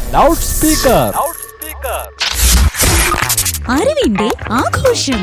Loud speaker അറിവിന്റെ ആഘോഷം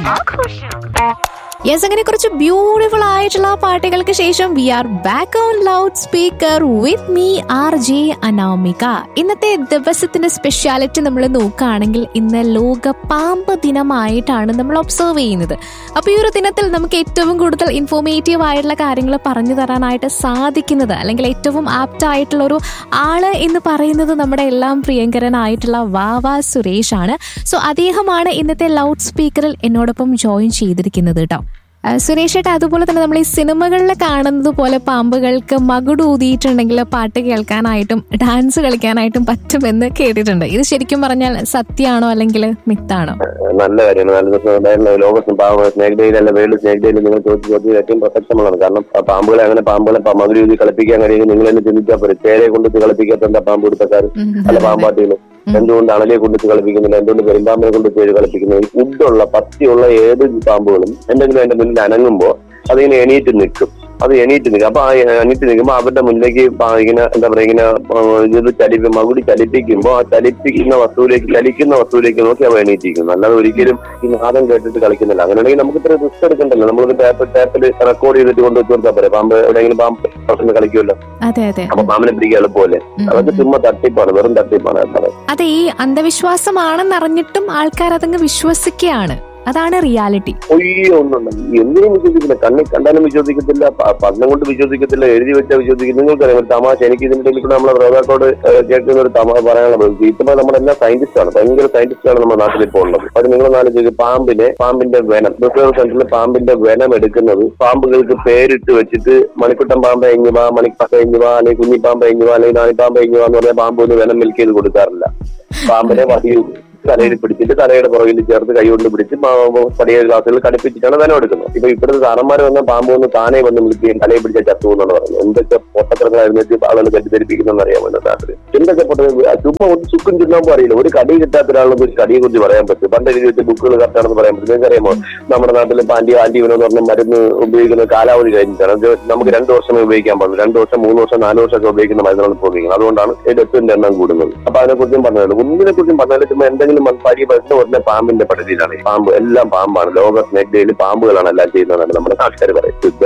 yes അങ്ങനെ കുറച്ച് ബ്യൂട്ടിഫുൾ ആയിട്ടുള്ള പാട്ടുകൾക്ക് ശേഷം we are back on loud speaker with me R J Anamika ഇന്നത്തെ ദിവസത്തിന്റെ സ്പെഷ്യാലിറ്റി നമ്മൾ നോക്കുകയാണെങ്കിൽ ഇന്ന് ലോക പാമ്പ് ദിനമായിട്ടാണ് നമ്മൾ ഒബ്സർവ് ചെയ്യുന്നത് അപ്പൊ ഈ ഒരു ദിനത്തിൽ നമുക്ക് ഏറ്റവും കൂടുതൽ ഇൻഫോർമേറ്റീവ് ആയിട്ടുള്ള കാര്യങ്ങൾ പറഞ്ഞു തരാനായിട്ട് സാധിക്കുന്നത് അല്ലെങ്കിൽ ഏറ്റവും ആപ്റ്റ് ആയിട്ടുള്ള ഒരു ആള് എന്ന് പറയുന്നത് നമ്മുടെ എല്ലാം പ്രിയങ്കരനായിട്ടുള്ള വാവ സുരേഷ് ആണ് സോ അദ്ദേഹമാണ് ഇന്നത്തെ ലൗഡ് സ്പീക്കറിൽ എന്നോടൊപ്പം ജോയിൻ ചെയ്തിരിക്കുന്നത് കേട്ടോ ആ, സുരേഷ് ഏട്ടാ അതുപോലെ തന്നെ നമ്മൾ ഈ സിനിമകളിൽ കാണുന്നത് പോലെ പാമ്പുകൾക്ക് മകുട് ഊതിയിട്ടുണ്ടെങ്കിൽ പാട്ട് കേൾക്കാനായിട്ടും ഡാൻസ് കളിക്കാനായിട്ടും പറ്റുമെന്ന് കേട്ടിട്ടുണ്ട് ഇത് ശരിക്കും പറഞ്ഞാൽ സത്യമാണോ അല്ലെങ്കിൽ മിത്താണോ നല്ല കാര്യമാണ് നല്ല ദിവസം ഉണ്ടായിരുന്ന ലോക സ്നേക് ഡേയിൽ അല്ല വേൾഡ് സ്നേക് ഡേയിൽ നിങ്ങൾ ചോദിച്ച ചോദ്യം ഏറ്റവും പ്രസക്തമാണ് കാരണം ആ പാമ്പുകളെ അങ്ങനെ പാമ്പുകളെ മകുരി ഊതി കളിപ്പിക്കാൻ കഴിയുമെങ്കിൽ നിങ്ങൾ തന്നെ ചിന്തിച്ചാൽ പോരെ ചേരെ കൊണ്ട് കളിപ്പിക്കാത്ത എന്താ പാമ്പ് കൊടുത്തക്കാർ ഉം, അല്ല അതെ. പാമ്പാട്ടികൾ എന്തുകൊണ്ട് അണലിയെ കൊണ്ടിട്ട് കളിപ്പിക്കുന്നില്ല എന്തുകൊണ്ട് പെരുമ്പാമ്പിനെ കൊണ്ട് പേര് കളിപ്പിക്കുന്നത് ഫുഡുള്ള പത്തിയുള്ള ഏത് പാമ്പുകളും എന്തെങ്കിലും അതിന്റെ മുന്നിൽ അനങ്ങുമ്പോ അതിങ്ങനെ എണീറ്റ് നിൽക്കും അത് എണീറ്റ് നിൽക്കും അപ്പൊ ആ എണീറ്റ് നിൽക്കുമ്പോൾ അവരുടെ മുന്നിലേക്ക് പാ- ഇങ്ങനെ എന്താ പറയാ ഇങ്ങനെ ആ, ഇത് ചലിപ്പി മകുടി ചലിപ്പിക്കുമ്പോ ആ ചലിപ്പിക്കുന്ന വസ്തുവിലേക്ക് ചലിക്കുന്ന വസ്തുവിലേക്ക് നോക്കി അവ എണീറ്റിരിക്കുന്നു അല്ലാതെ ഒരിക്കലും ഈ നാദം കേട്ടിട്ട് കളിക്കുന്നില്ല അങ്ങനെയാണെങ്കിൽ നമുക്ക് ഇത്ര റിസ്ക് എടുക്കണ്ടല്ലോ നമ്മളൊരു ടാപ്പ് ടാപ്പിൽ റെക്കോർഡ് ചെയ്തിട്ട് കൊണ്ട് വെച്ച് കൊടുത്താൽ പോരെ പാമ്പ് എവിടെയെങ്കിലും പാമ്പ് പുറത്തുനിന്ന് കളിക്കുമല്ലോ അതെ അതെ അപ്പൊ പാമ്പിനെ പിടിക്കുക എളുപ്പമല്ലേ ഉം, അതൊക്കെ ഉം. ചുമ്മാ തട്ടിപ്പാണ് വെറും തട്ടിപ്പാണ് അത് അതെ ഈ അന്ധവിശ്വാസമാണെന്നറിഞ്ഞിട്ടും ആൾക്കാർ അതങ്ങ് വിശ്വസിക്കുകയാണ് അതാണ് റിയാലിറ്റി ഒയ്യോ ഒന്നുണ്ട് എന്തിനും വിശ്വസിക്കില്ല കണ്ണിൽ കണ്ടാലും വിശ്വസിക്കത്തില്ല പ- പഠനം കൊണ്ട് വിശ്വസിക്കത്തില്ല എഴുതി വെച്ചാൽ വിശ്വസിക്കും നിങ്ങൾക്കറിയാം ഒരു തമാശ എനിക്ക് ഇതിന്റെ ഇടയിൽ കൂടെ നമ്മളെ ശ്രോതാക്കളോട് ഏഹ്, കേൾക്കുന്ന ഒരു തമാശ പറയാനുള്ളത് ഇപ്പൊ നമ്മളെല്ലാം സയന്റിസ്റ്റ് ആണ് ഭയങ്കര സയന്റിസ്റ്റ് ആണ് നമ്മുടെ നാട്ടിൽ ഇപ്പോൾ ഉള്ളത് അവർ നിങ്ങൾ നാല് പാമ്പിനെ പാമ്പിന്റെ വെനം റിസർവ് സെന്ററിൽ പാമ്പിന്റെ വെനം എടുക്കുന്നത് പാമ്പുകൾക്ക് പേരിട്ട് വെച്ചിട്ട് മണിക്കുട്ടൻ പാമ്പ് എഞ്ഞുവാ മണിപ്പാമ്പ എഞ്ഞുവാ അല്ലെങ്കിൽ കുഞ്ഞിപ്പാമ്പ എഞ്ഞുവാ അല്ലെങ്കിൽ നാണിപ്പാമ്പ എഞ്ഞുവാ എന്ന് പറഞ്ഞാൽ പാമ്പ് ഒന്ന് വെനം മിൽക്ക് ചെയ്ത് കൊടുക്കാറില്ല പാമ്പിനെ വടി തലയിൽ പിടിച്ചിട്ട് തലയുടെ പുറകിൽ ചേർത്ത് കൈകൊണ്ട് പിടിച്ച് പടിയ ഗ്ലാസുകൾ കടുപ്പിച്ചിട്ടാണ് വില എടുക്കുന്നത് ഇപ്പൊ ഇപ്പോഴത്തെ സാറന്മാർ വന്ന പാമ്പ് വന്ന് താനേ വന്ന് വിളിക്കുകയും തലയിൽ പിടിച്ച ചത്തു എന്നാണ് പറയുന്നത് എന്തൊക്കെ പൊട്ടക്കരങ്ങളായിരുന്നിട്ട് ആളുകൾ തെറ്റിദ്ധരിപ്പിക്കുന്നെന്ന് അറിയാൻ വേണ്ടി നാട്ടിൽ എന്തൊക്കെ പൊട്ട ചുമ്മാ ഒരു ചുക്കും ചുണ്ണാമ്പും അറിയില്ല ഒരു കടി കിട്ടാത്ത ഒരാൾക്ക് ഒരു കടിയെ കുറിച്ച് പറയാൻ പറ്റും പണ്ട് എഴുതി വെച്ച ബുക്കുകൾ കറക്റ്റാണെന്ന് പറയാൻ പറ്റും നിങ്ങൾക്ക് അറിയാമോ നമ്മുടെ നാട്ടിൽ ഇപ്പൊ ആന്റി ആന്റിവിനോ എന്ന് പറഞ്ഞ മരുന്ന് ഉപയോഗിക്കുന്ന കാലാവധി കഴിഞ്ഞിട്ടാണ് അത് നമുക്ക് രണ്ട് വർഷമേ ഉപയോഗിക്കാൻ പാടുള്ളൂ രണ്ട് വർഷം മൂന്ന് വർഷം നാല് വർഷമൊക്കെ ഉപയോഗിക്കുന്ന മരുന്നുകൾ ഇപ്പോൾ ഉപയോഗിക്കുന്നത് അതുകൊണ്ടാണ് ഈ ഡെത്തിന്റെ എണ്ണം കൂടുന്നത് അപ്പൊ അതിനെക്കുറിച്ചും പറഞ്ഞല്ലോ ഒന്നിനെ കുറിച്ചും പറഞ്ഞാലും ചുമ്മാ എന്തെങ്കിലും മൺപാരി മരുന്ന് ഉടനെ പാമ്പിന്റെ പദ്ധതിയിലാണ് ഈ പാമ്പ് എല്ലാം പാമ്പാണ് ലോക സ്നേക് ഡേയിൽ പാമ്പുകളാണ് എല്ലാം ചെയ്യുന്നതാണ് നമ്മുടെ നാട്ടുകാർ പറയുന്നത്